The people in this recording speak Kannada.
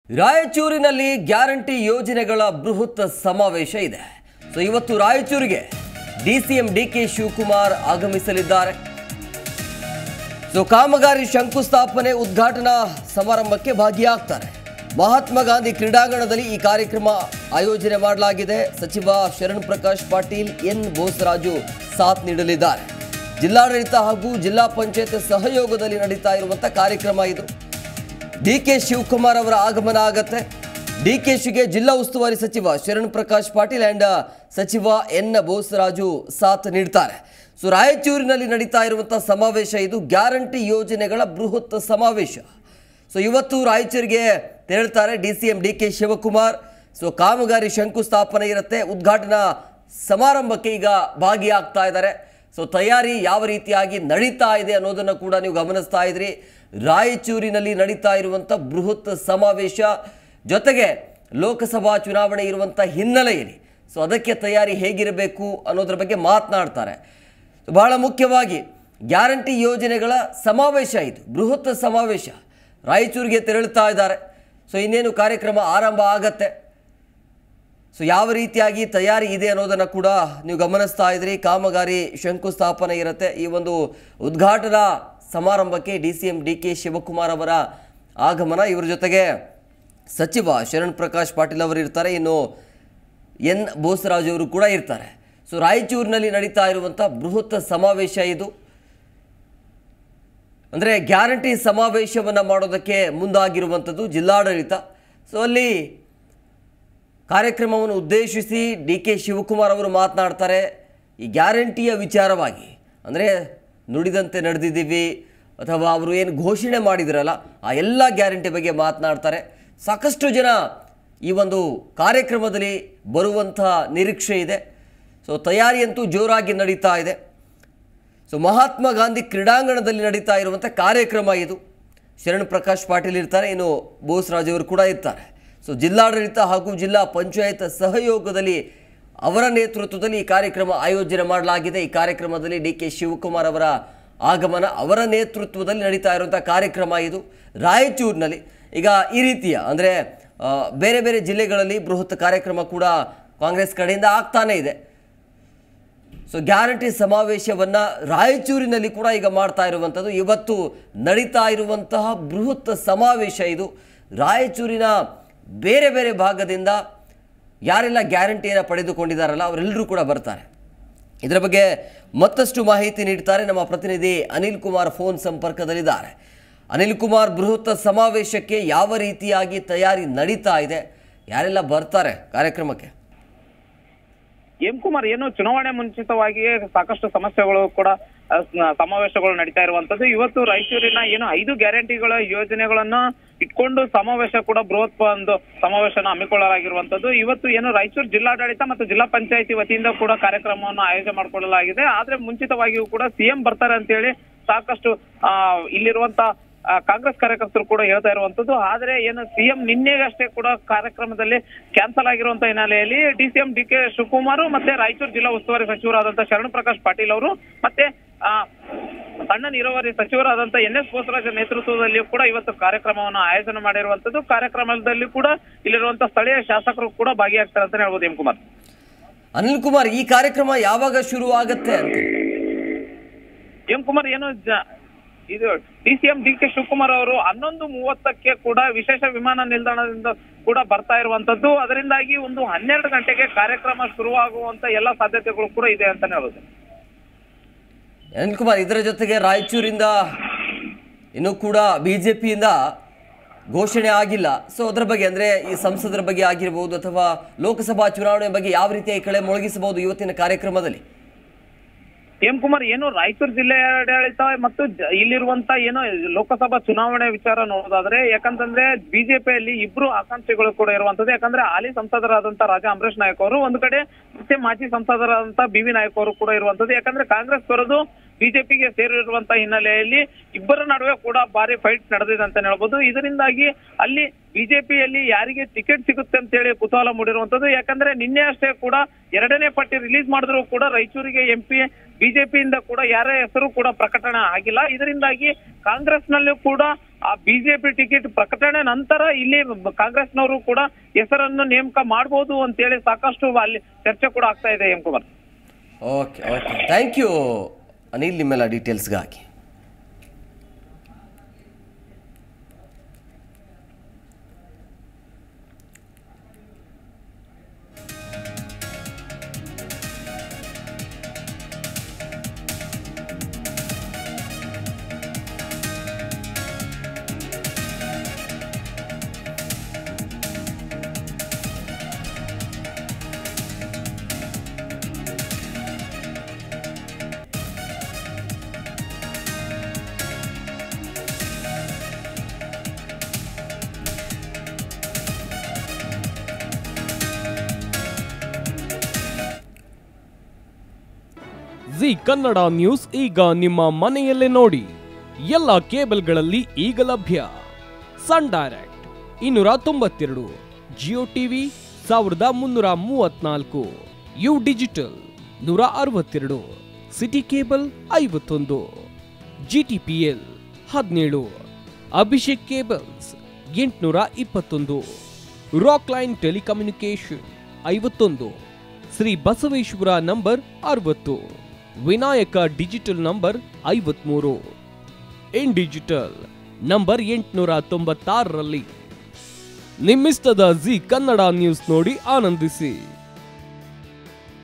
ರಾಯಚೂರಿನಲ್ಲಿ ಗ್ಯಾರಂಟಿ ಯೋಜನೆಗಳ ಬೃಹತ್ ಸಮಾವೇಶ ಇದೆ ಸೊ ಇವತ್ತು ರಾಯಚೂರಿಗೆ ಡಿಸಿಎಂ ಡಿಕೆ ಶಿವಕುಮಾರ್ ಆಗಮಿಸಲಿದ್ದಾರೆ ಸೊ ಕಾಮಗಾರಿ ಶಂಕುಸ್ಥಾಪನೆ ಉದ್ಘಾಟನಾ ಸಮಾರಂಭಕ್ಕೆ ಭಾಗಿಯಾಗ್ತಾರೆ ಮಹಾತ್ಮ ಗಾಂಧಿ ಕ್ರೀಡಾಂಗಣದಲ್ಲಿ ಈ ಕಾರ್ಯಕ್ರಮ ಆಯೋಜನೆ ಮಾಡಲಾಗಿದೆ ಸಚಿವ ಶರಣ್ ಪ್ರಕಾಶ್ ಪಾಟೀಲ್ ಎನ್ ಬೋಸರಾಜು ಸಾಥ್ ನೀಡಲಿದ್ದಾರೆ ಜಿಲ್ಲಾಡಳಿತ ಹಾಗೂ ಜಿಲ್ಲಾ ಪಂಚಾಯತ್ ಸಹಯೋಗದಲ್ಲಿ ನಡೀತಾ ಇರುವಂಥ ಕಾರ್ಯಕ್ರಮ ಇದು ಡಿ ಕೆ ಶಿವಕುಮಾರ್ ಅವರ ಆಗಮನ ಆಗತ್ತೆ ಡಿ ಕೆ ಶಿಗೆ ಜಿಲ್ಲಾ ಉಸ್ತುವಾರಿ ಸಚಿವ ಶರಣ್ ಪ್ರಕಾಶ್ ಪಾಟೀಲ್ ಅಂಡ್ ಸಚಿವ ಎನ್ ಬೋಸರಾಜು ಸಾಥ್ ನೀಡ್ತಾರೆ ಸೊ ರಾಯಚೂರಿನಲ್ಲಿ ನಡೀತಾ ಇರುವಂಥ ಸಮಾವೇಶ ಇದು ಗ್ಯಾರಂಟಿ ಯೋಜನೆಗಳ ಬೃಹತ್ ಸಮಾವೇಶ ಸೊ ಇವತ್ತು ರಾಯಚೂರಿಗೆ ತೆರಳ್ತಾರೆ D C M D K Shivakumar so ಕಾಮಗಾರಿ ಶಂಕುಸ್ಥಾಪನೆ ಇರುತ್ತೆ ಉದ್ಘಾಟನಾ ಸಮಾರಂಭಕ್ಕೆ ಈಗ ಭಾಗಿಯಾಗ್ತಾ ಇದ್ದಾರೆ ಸೊ ತಯಾರಿ ಯಾವ ರೀತಿಯಾಗಿ ನಡೀತಾ ಇದೆ ಅನ್ನೋದನ್ನು ಕೂಡ ನೀವು ಗಮನಿಸ್ತಾ ಇದ್ರಿ ರಾಯಚೂರಿನಲ್ಲಿ ನಡೀತಾ ಇರುವಂಥ ಬೃಹತ್ ಸಮಾವೇಶ ಜೊತೆಗೆ ಲೋಕಸಭಾ ಚುನಾವಣೆ ಇರುವಂಥ ಹಿನ್ನೆಲೆಯಲ್ಲಿ ಸೊ ಅದಕ್ಕೆ ತಯಾರಿ ಹೇಗಿರಬೇಕು ಅನ್ನೋದ್ರ ಬಗ್ಗೆ ಮಾತನಾಡ್ತಾರೆ ಬಹಳ ಮುಖ್ಯವಾಗಿ ಗ್ಯಾರಂಟಿ ಯೋಜನೆಗಳ ಸಮಾವೇಶ ಇದು ಬೃಹತ್ ಸಮಾವೇಶ ರಾಯಚೂರಿಗೆ ತೆರಳುತ್ತಾ ಇದ್ದಾರೆ ಸೊ ಇನ್ನೇನು ಕಾರ್ಯಕ್ರಮ ಆರಂಭ ಆಗತ್ತೆ ಸೊ ಯಾವ ರೀತಿಯಾಗಿ ತಯಾರಿ ಇದೆ ಅನ್ನೋದನ್ನು ಕೂಡ ನೀವು ಗಮನಿಸ್ತಾ ಇದ್ರಿ ಕಾಮಗಾರಿ ಶಂಕುಸ್ಥಾಪನೆ ಇರುತ್ತೆ ಈ ಒಂದು ಉದ್ಘಾಟನಾ ಸಮಾರಂಭಕ್ಕೆ D C M D K Shivakumar ಅವರ ಆಗಮನ ಇವರ ಜೊತೆಗೆ ಸಚಿವ ಶರಣ್ ಪ್ರಕಾಶ್ ಪಾಟೀಲ್ ಅವರು ಇರ್ತಾರೆ ಇನ್ನು ಎನ್ ಬೋಸರಾಜ್ ಅವರು ಕೂಡ ಇರ್ತಾರೆ ಸೊ ರಾಯಚೂರಿನಲ್ಲಿ ನಡೀತಾ ಇರುವಂಥ ಬೃಹತ್ ಸಮಾವೇಶ ಇದು ಅಂದರೆ ಗ್ಯಾರಂಟಿ ಸಮಾವೇಶವನ್ನು ಮಾಡೋದಕ್ಕೆ ಮುಂದಾಗಿರುವಂಥದ್ದು ಜಿಲ್ಲಾಡಳಿತ ಸೊ ಅಲ್ಲಿ ಕಾರ್ಯಕ್ರಮವನ್ನು ಉದ್ದೇಶಿಸಿ ಡಿ ಕೆ ಶಿವಕುಮಾರ್ ಅವರು ಮಾತನಾಡ್ತಾರೆ ಈ ಗ್ಯಾರಂಟಿಯ ವಿಚಾರವಾಗಿ ಅಂದರೆ ನುಡಿದಂತೆ ನಡೆದಿದ್ದೀವಿ ಅಥವಾ ಅವರು ಏನು ಘೋಷಣೆ ಮಾಡಿದ್ರಲ್ಲ ಆ ಎಲ್ಲ ಗ್ಯಾರಂಟಿ ಬಗ್ಗೆ ಮಾತನಾಡ್ತಾರೆ ಸಾಕಷ್ಟು ಜನ ಈ ಒಂದು ಕಾರ್ಯಕ್ರಮದಲ್ಲಿ ಬರುವಂಥ ನಿರೀಕ್ಷೆ ಇದೆ ಸೊ ತಯಾರಿಯಂತೂ ಜೋರಾಗಿ ನಡೀತಾ ಇದೆ ಸೊ ಮಹಾತ್ಮ ಗಾಂಧಿ ಕ್ರೀಡಾಂಗಣದಲ್ಲಿ ನಡೀತಾ ಇರುವಂಥ ಕಾರ್ಯಕ್ರಮ ಇದು ಶರಣ್ ಪ್ರಕಾಶ್ ಪಾಟೀಲ್ ಇರ್ತಾರೆ ಇನ್ನು ಬೋಸರಾಜ್ ಅವರು ಕೂಡ ಇರ್ತಾರೆ ಸೊ ಜಿಲ್ಲಾಡಳಿತ ಹಾಗೂ ಜಿಲ್ಲಾ ಪಂಚಾಯತ್ ಸಹಯೋಗದಲ್ಲಿ ಅವರ ನೇತೃತ್ವದಲ್ಲಿ ಈ ಕಾರ್ಯಕ್ರಮ ಆಯೋಜನೆ ಮಾಡಲಾಗಿದೆ ಈ ಕಾರ್ಯಕ್ರಮದಲ್ಲಿ ಡಿ ಕೆ ಶಿವಕುಮಾರ್ ಅವರ ಆಗಮನ ಅವರ ನೇತೃತ್ವದಲ್ಲಿ ನಡೀತಾ ಇರುವಂಥ ಕಾರ್ಯಕ್ರಮ ಇದು ರಾಯಚೂರಿನಲ್ಲಿ ಈಗ ಈ ರೀತಿಯ ಅಂದರೆ ಬೇರೆ ಬೇರೆ ಜಿಲ್ಲೆಗಳಲ್ಲಿ ಬೃಹತ್ ಕಾರ್ಯಕ್ರಮ ಕೂಡ ಕಾಂಗ್ರೆಸ್ ಕಡೆಯಿಂದ ಆಗ್ತಾನೇ ಇದೆ ಸೊ ಗ್ಯಾರಂಟಿ ಸಮಾವೇಶವನ್ನು ರಾಯಚೂರಿನಲ್ಲಿ ಕೂಡ ಈಗ ಮಾಡ್ತಾ ಇರುವಂಥದ್ದು ಇವತ್ತು ನಡೀತಾ ಇರುವಂತಹ ಬೃಹತ್ ಸಮಾವೇಶ ಇದು ರಾಯಚೂರಿನ ಬೇರೆ ಬೇರೆ ಭಾಗದಿಂದ ಯಾರೆಲ್ಲ ಗ್ಯಾರಂಟಿಯನ್ನು ಪಡೆದುಕೊಂಡಿದ್ದಾರಲ್ಲ ಅವರೆಲ್ಲರೂ ಕೂಡ ಬರ್ತಾರೆ ಇದರ ಬಗ್ಗೆ ಮತ್ತಷ್ಟು ಮಾಹಿತಿ ನೀಡ್ತಾರೆ ನಮ್ಮ ಪ್ರತಿನಿಧಿ ಅನಿಲ್ ಕುಮಾರ್ ಫೋನ್ ಸಂಪರ್ಕದಲ್ಲಿದ್ದಾರೆ ಅನಿಲ್ ಕುಮಾರ್ ಬೃಹತ್ ಸಮಾವೇಶಕ್ಕೆ ಯಾವ ರೀತಿಯಾಗಿ ತಯಾರಿ ನಡೀತಾ ಇದೆ ಯಾರೆಲ್ಲ ಬರ್ತಾರೆ ಕಾರ್ಯಕ್ರಮಕ್ಕೆ ಎಂ ಕುಮಾರ್ ಏನು ಚುನಾವಣೆ ಮುಂಚಿತವಾಗಿಯೇ ಸಾಕಷ್ಟು ಸಮಸ್ಯೆಗಳು ಕೂಡ ಆ, ಸ- ಸಮಾವೇಶಗಳು ನಡೀತಾ ಇರುವಂತದ್ದು ಇವತ್ತು ರಾಯಚೂರಿನ ಏನು ಐದು ಗ್ಯಾರಂಟಿಗಳ ಯೋಜನೆಗಳನ್ನ ಇಟ್ಕೊಂಡು ಸಮಾವೇಶ ಕೂಡ ಬೃಹತ್ ಒಂದು ಸಮಾವೇಶನ ಹಮ್ಮಿಕೊಳ್ಳಲಾಗಿರುವಂತದ್ದು ಇವತ್ತು ಏನು ರಾಯಚೂರು ಜಿಲ್ಲಾಡಳಿತ ಮತ್ತು ಜಿಲ್ಲಾ ಪಂಚಾಯತಿ ವತಿಯಿಂದ ಕೂಡ ಕಾರ್ಯಕ್ರಮವನ್ನು ಆಯೋಜನೆ ಮಾಡಿಕೊಳ್ಳಲಾಗಿದೆ ಆದ್ರೆ ಮುಂಚಿತವಾಗಿಯೂ ಕೂಡ ಸಿಎಂ ಬರ್ತಾರೆ ಅಂತ ಹೇಳಿ ಸಾಕಷ್ಟು ಆ ಇಲ್ಲಿರುವಂತ ಆ, ಕಾಂಗ್ರೆಸ್ ಕಾರ್ಯಕರ್ತರು ಕೂಡ ಹೇಳ್ತಾ ಇರುವಂತದ್ದು ಆದ್ರೆ ಏನು ಸಿಎಂ ನಿನ್ನೆಗಷ್ಟೇ ಕೂಡ ಕಾರ್ಯಕ್ರಮದಲ್ಲಿ ಕ್ಯಾನ್ಸಲ್ ಆಗಿರುವಂತ ಹಿನ್ನೆಲೆಯಲ್ಲಿ D C M D K Shivakumar ಮತ್ತೆ ರಾಯಚೂರು ಜಿಲ್ಲಾ ಉಸ್ತುವಾರಿ ಸಚಿವರಾದಂತಹ ಶರಣ್ ಪ್ರಕಾಶ್ ಪಾಟೀಲ್ ಅವರು ಮತ್ತೆ ಆ ಸಣ್ಣ ನೀರಾವರಿ ಸಚಿವರಾದಂತ ಎನ್ ಎಸ್ ಬೋಸರಾಜ್ ನೇತೃತ್ವದಲ್ಲಿಯೂ ಕೂಡ ಇವತ್ತು ಕಾರ್ಯಕ್ರಮವನ್ನು ಆಯೋಜನೆ ಮಾಡಿರುವಂತದ್ದು ಕಾರ್ಯಕ್ರಮದಲ್ಲಿ ಕೂಡ ಇಲ್ಲಿರುವಂತ ಸ್ಥಳೀಯ ಶಾಸಕರು ಕೂಡ ಭಾಗಿಯಾಗ್ತಾರೆ ಅಂತ ಹೇಳ್ಬೋದು ಎಂ ಕುಮಾರ್ ಅನಿಲ್ ಕುಮಾರ್ ಈ ಕಾರ್ಯಕ್ರಮ ಯಾವಾಗ ಶುರು ಆಗತ್ತೆ ಅಂತ ಎಂ ಕುಮಾರ್ ಏನು ಜ- ಇದು D C M D K Shivakumar ಅವರು ಹನ್ನೊಂದು ಮೂವತ್ತಕ್ಕೆ ಕೂಡ ವಿಶೇಷ ವಿಮಾನ ನಿಲ್ದಾಣದಿಂದ ಕೂಡ ಬರ್ತಾ ಇರುವಂತದ್ದು ಅದರಿಂದಾಗಿ ಒಂದು ಹನ್ನೆರಡು ಗಂಟೆಗೆ ಕಾರ್ಯಕ್ರಮ ಶುರುವಾಗುವಂತ ಎಲ್ಲ ಸಾಧ್ಯತೆಗಳು ಕೂಡ ಇದೆ ಅಂತಾನೆ ಹೇಳ್ಬೋದು ಅನಿಲ್ ಕುಮಾರ್ ಇದರ ಜೊತೆಗೆ ರಾಯಚೂರಿಂದ ಇನ್ನೂ ಕೂಡ ಬಿ ಜೆ ಪಿಯಿಂದ ಘೋಷಣೆ ಆಗಿಲ್ಲ ಸೊ ಅದರ ಬಗ್ಗೆ ಅಂದರೆ ಈ ಸಂಸದರ ಬಗ್ಗೆ ಆಗಿರ್ಬೋದು ಅಥವಾ ಲೋಕಸಭಾ ಚುನಾವಣೆ ಬಗ್ಗೆ ಯಾವ ರೀತಿಯಾಗಿ ಕಳೆ ಮೊಳಗಿಸಬಹುದು ಇವತ್ತಿನ ಕಾರ್ಯಕ್ರಮದಲ್ಲಿ ಎಂ ಕುಮಾರ್ ಏನು ರಾಯಚೂರು ಜಿಲ್ಲೆಯಾಡಳಿತ ಮತ್ತು ಜ- ಇಲ್ಲಿರುವಂತ ಏನು ಲೋಕಸಭಾ ಚುನಾವಣೆ ವಿಚಾರ ನೋಡೋದಾದ್ರೆ ಯಾಕಂತಂದ್ರೆ ಬಿಜೆಪಿಯಲ್ಲಿ ಇಬ್ರು ಆಕಾಂಕ್ಷಿಗಳು ಕೂಡ ಇರುವಂತದ್ದು ಯಾಕಂದ್ರೆ ಹಾಲಿ ಸಂಸದರಾದಂತ ರಾಜಾ ಅಂಬರೀಶ್ ನಾಯಕ್ ಅವರು ಒಂದು ಕಡೆ ಮತ್ತೆ ಮಾಜಿ ಸಂಸದರಾದಂತ ಬಿ ವಿ ನಾಯಕ್ ಅವರು ಕೂಡ ಇರುವಂತದ್ದು ಯಾಕಂದ್ರೆ ಕಾಂಗ್ರೆಸ್ ಬರೋದು ಬಿಜೆಪಿಗೆ ಸೇರಿರುವಂತ ಹಿನ್ನೆಲೆಯಲ್ಲಿ ಇಬ್ಬರ ನಡುವೆ ಕೂಡ ಭಾರಿ ಫೈಟ್ ನಡೆದಿದೆ ಅಂತ ಹೇಳ್ಬೋದು ಇದರಿಂದಾಗಿ ಅಲ್ಲಿ ಬಿಜೆಪಿಯಲ್ಲಿ ಯಾರಿಗೆ ಟಿಕೆಟ್ ಸಿಗುತ್ತೆ ಅಂತ ಹೇಳಿ ಕುತೂಹಲ ಮೂಡಿರುವಂತದ್ದು ಯಾಕಂದ್ರೆ ನಿನ್ನೆ ಅಷ್ಟೇ ಕೂಡ ಎರಡನೇ ಪಟ್ಟಿ ರಿಲೀಸ್ ಮಾಡಿದ್ರು ಕೂಡ ರಾಯಚೂರಿಗೆ ಎಂಪಿ ಬಿಜೆಪಿಯಿಂದ ಕೂಡ ಯಾರ ಹೆಸರು ಕೂಡ ಪ್ರಕಟಣೆ ಆಗಿಲ್ಲ ಇದರಿಂದಾಗಿ ಕಾಂಗ್ರೆಸ್ನಲ್ಲೂ ಕೂಡ ಆ ಬಿಜೆಪಿ ಟಿಕೆಟ್ ಪ್ರಕಟಣೆ ನಂತರ ಇಲ್ಲಿ ಬ- ಕಾಂಗ್ರೆಸ್ನವರು ಕೂಡ ಹೆಸರನ್ನು ನೇಮಕ ಮಾಡಬಹುದು ಅಂತೇಳಿ ಸಾಕಷ್ಟು ಅಲ್ಲಿ ಚರ್ಚೆ ಕೂಡ ಆಗ್ತಾ ಇದೆ M Kumar okay okay thank you Anil ನಿಮ್ಮೆಲ್ಲ ಡೀಟೇಲ್ಸ್ಗಾಗಿ ಜಿ ಕನ್ನಡ ನ್ಯೂಸ್ ಈಗ ನಿಮ್ಮ ಮನೆಯಲ್ಲೇ ನೋಡಿ ಎಲ್ಲ ಕೇಬಲ್ಗಳಲ್ಲಿ ಈಗ ಲಭ್ಯ ಸನ್ ಡೈರೆಕ್ಟ್ ಇನ್ನೂರ ತೊಂಬತ್ತೆರಡು ಜಿಯೋ ಟಿವಿ ಸಾವಿರದ ಮುನ್ನೂರ ಮೂವತ್ನಾಲ್ಕು ಯು ಡಿಜಿಟಲ್ ನೂರ ಅರವತ್ತೆರಡು ಸಿಟಿ ಕೇಬಲ್ ಐವತ್ತೊಂದು ಜಿ ಟಿ ಪಿ ಎಲ್ ಹದಿನೇಳು ಅಭಿಷೇಕ್ ಕೇಬಲ್ಸ್ ಎಂಟುನೂರ ಇಪ್ಪತ್ತೊಂದು ರಾಕ್ ಲೈನ್ ಟೆಲಿಕಮ್ಯುನಿಕೇಶನ್ ಐವತ್ತೊಂದು ಶ್ರೀ ಬಸವೇಶ್ವರ ನಂಬರ್ ಅರವತ್ತು ವಿನಾಯಕ ಡಿಜಿಟಲ್ ನಂಬರ್ ಐವತ್ಮೂರು ಇನ್ ಡಿಜಿಟಲ್ ನಂಬರ್ ಎಂಟುನೂರ ತೊಂಬತ್ತಾರರಲ್ಲಿ ನಿಮ್ಮಿಸ್ತದ ಜಿ ಕನ್ನಡ ನ್ಯೂಸ್ ನೋಡಿ ಆನಂದಿಸಿ